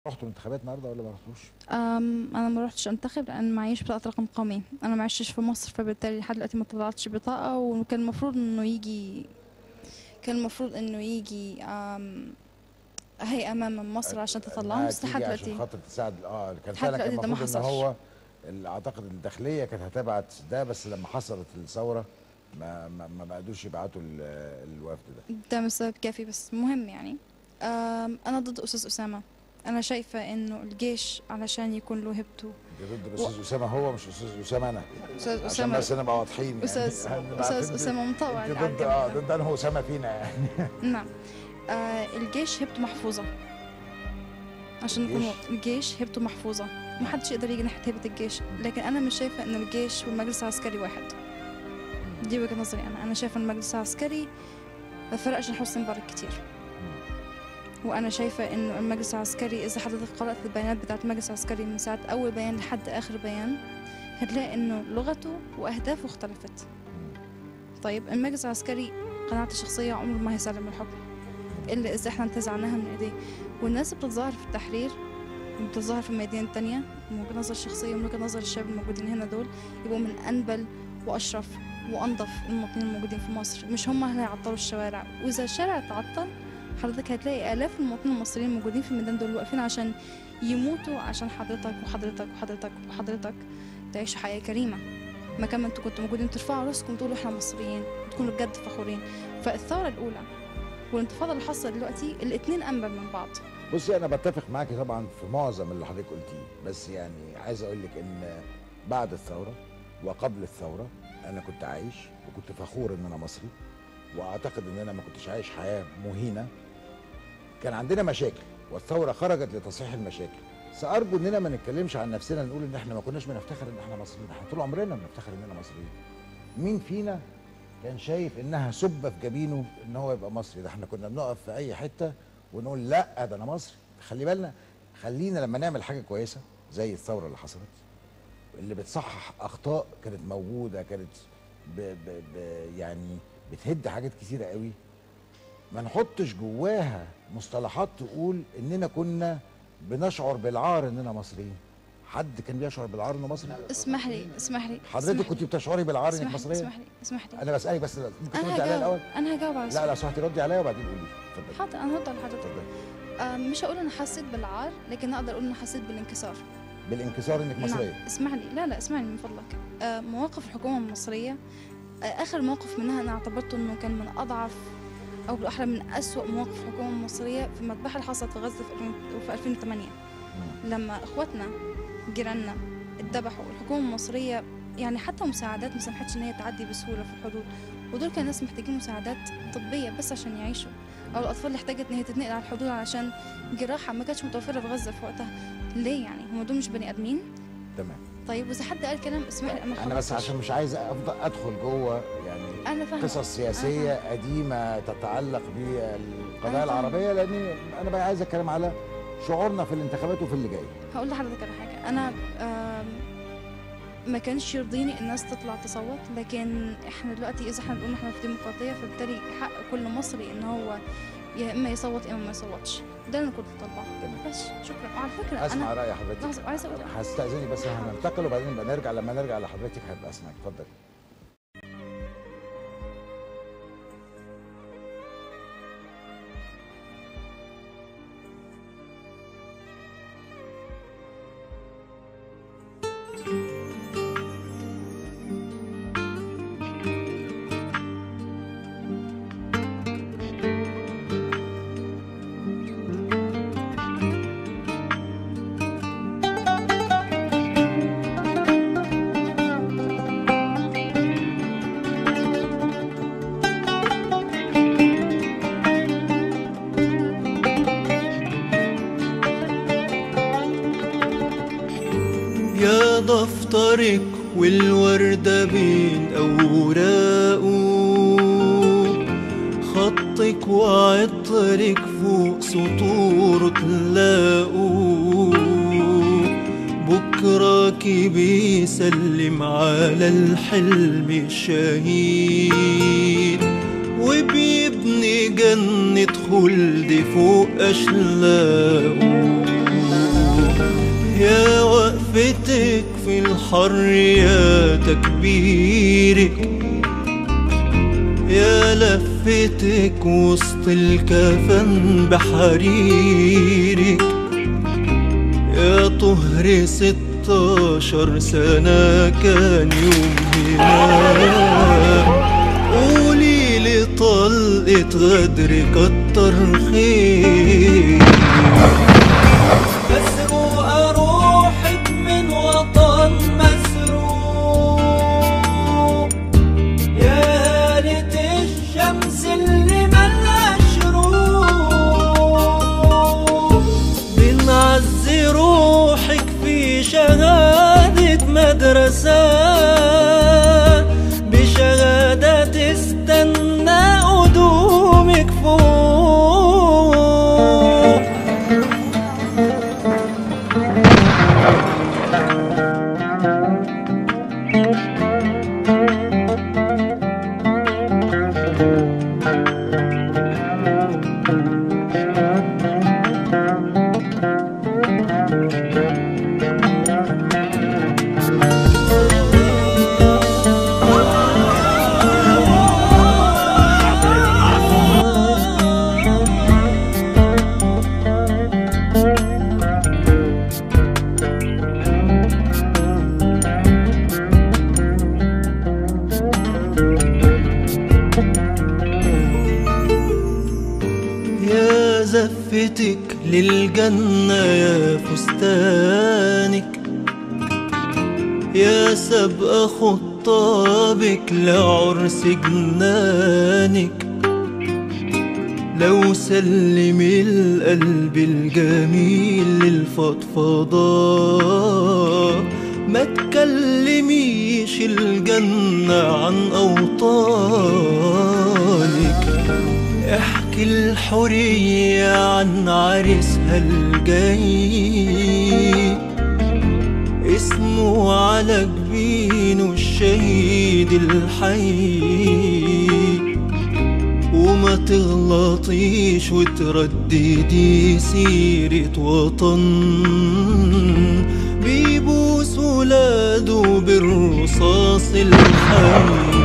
رحتوا الانتخابات النهارده ولا ما رحتوش؟ أم انا ما رحتش انتخب لان معيش بطاقه رقم قومي انا ما عشتش في مصر فبالتالي لحد دلوقتي ما طلعتش بطاقه وكان المفروض انه يجي كان المفروض انه يجي أم هيئه من مصر عشان تطلعهم إنها بس لحد تيجي عشان دلوقتي خاطر تساعد اه كان لحد فعلا كان دلوقتي ده ما المفروض ان حصلش. هو ال- اعتقد الداخليه كانت هتبعت ده بس لما حصلت الثوره ما ما, ما بقدوش يبعتوا ال- الوفد ده ده مش سبب كافي بس مهم يعني أم انا ضد استاذ اسامه انا شايفه انه الجيش علشان يكون له هيبته انت ضد الاستاذ اسامه هو مش الاستاذ اسامه انا استاذ عشان اسامه بس نبقى واضحين يعني استاذ نبقى استاذ عارفين اسامه مطوع انت على ضد اه الجميع. ضد انا هو اسامه فينا يعني نعم آه الجيش هبته محفوظة عشان نكون الجيش؟ واضح- الجيش هبته محفوظة ما حدش يقدر يجي ناحية هبة الجيش لكن أنا مش شايفة إن الجيش والمجلس العسكري واحد دي وجهة نظري أنا أنا شايفة إن المجلس العسكري ما فرقش عن حسني مبارك كتير وأنا شايفة إنه المجلس العسكري إذا حضرتك قرأت البيانات بتاعت المجلس العسكري من ساعة أول بيان لحد آخر بيان هتلاقي إنه لغته وأهدافه اختلفت طيب المجلس العسكري قناعتي الشخصية عمره ما هيسلم الحكم إلا إذا إحنا انتزعناها من إيديه والناس اللي بتتظاهر في التحرير بتتظاهر في الميادين التانية من وجهة نظر شخصية ومن وجهة نظر الشباب الموجودين هنا دول يبقوا من أنبل وأشرف وأنظف المواطنين الموجودين في مصر مش هم اللي هيعطلوا الشوارع وإذا الشارع اتعطل حضرتك هتلاقي آلاف المواطنين المصريين الموجودين في الميدان دول واقفين عشان يموتوا عشان حضرتك وحضرتك وحضرتك وحضرتك تعيشوا حياة كريمة مكان ما انتوا كنتوا موجودين ترفعوا راسكم وتقولوا احنا مصريين وتكونوا بجد فخورين فالثورة الأولى والانتفاضة اللي حصلت دلوقتي الاتنين أنبل من بعض بصي انا بتفق معاكي طبعا في معظم اللي حضرتك قلتيه بس يعني عايز اقول لك ان بعد الثوره وقبل الثوره انا كنت عايش وكنت فخور ان انا مصري واعتقد ان انا ما كنتش عايش حياه مهينه كان عندنا مشاكل والثوره خرجت لتصحيح المشاكل سارجو اننا ما نتكلمش عن نفسنا نقول ان احنا ما كناش بنفتخر ان احنا مصريين احنا طول عمرنا بنفتخر اننا مصريين مين فينا كان شايف انها سبه في جبينه ان هو يبقى مصري ده احنا كنا بنقف في اي حته ونقول لا ده انا مصري خلي بالنا خلينا لما نعمل حاجه كويسه زي الثوره اللي حصلت اللي بتصحح اخطاء كانت موجوده كانت ب ب ب يعني بتهد حاجات كتيره قوي ما نحطش جواها مصطلحات تقول اننا كنا بنشعر بالعار اننا مصريين حد كان بيشعر بالعار انه مصري اسمح لي اسمح لي حضرتك اسمح كنت لي. بتشعري بالعار انك اسمح لي مصريه اسمح لي اسمح لي انا بسالك بس ممكن انا تردي عليا الاول هجاوب انا هجاوب على لا السؤال لا سمحتي ردي عليا وبعدين قولي اتفضلي حاضر انا هرد على حضرتك اتفضلي آه مش هقول انا حسيت بالعار لكن اقدر اقول انا حسيت بالانكسار بالانكسار انك مصريه نعم اسمح لي لا لا اسمعني من فضلك آه مواقف الحكومه المصريه آه اخر موقف منها انا اعتبرته انه كان من اضعف او بالاحرى من اسوأ مواقف الحكومه المصريه في المذبحه اللي حصلت في غزه في 2000 في 2008 مم. لما اخواتنا جيراننا اتذبحوا الحكومه المصريه يعني حتى مساعدات ما سمحتش ان هي تعدي بسهوله في الحدود ودول كان ناس محتاجين مساعدات طبيه بس عشان يعيشوا او الاطفال اللي احتاجت ان هي تتنقل على الحدود علشان جراحه ما كانتش متوفره في غزه في وقتها ليه يعني هم دول مش بني ادمين تمام طيب واذا حد قال كلام اسمح لي انا انا بس خلصتش. عشان مش عايز افضل ادخل جوه يعني انا فاهمه قصص سياسيه أنا قديمه تتعلق بالقضايا أنا فاهمة. العربيه لان انا بقى عايز اتكلم على شعورنا في الانتخابات وفي اللي جاي هقول لحضرتك على حاجه انا آم، ما كانش يرضيني الناس تطلع تصوت لكن احنا دلوقتي اذا احنا بنقول احنا في ديمقراطيه فبالتالي حق كل مصري ان هو يا اما يصوت يا اما ما يصوتش ده اللي انا كنت طالباه تمام. بس شكرا وعلى فكره اسمع انا راي حضرتك لحظة، عايزة أقول- هستاذني بس هننتقل وبعدين نبقى نرجع لما نرجع لحضرتك هبقى اسمعك اتفضل يا دفترك والوردة بين أوراقه خطك وعطرك فوق سطوره تلاقوا بكرك بيسلم على الحلم الشهيد وبيبني جنة خلد فوق أشلاقه لفتك في الحر يا تكبيرك يا لفتك وسط الكفن بحريرك يا طهر ستاشر سنة كان يوم هنا قولي لي طلقة غدر كتر خير مسروقة روحك من وطن مسروق يا هالة الشمس اللي ملهاش شروق بنعزي روحك في شهادة مدرسة بشهادة تستنى قدومك فوق يا زفتك للجنة يا فستانك يا سبق خطابك لعرس جنانك لو سلم القلب الجميل للفضفضة ما تكلميش الجنة عن أوطانك احكي الحرية عن عرسها الجاي اسمه على جبينه الشهيد الحي وما تغلطيش وترددي سيرة وطن بيبوس ولاده بالرصاص الحي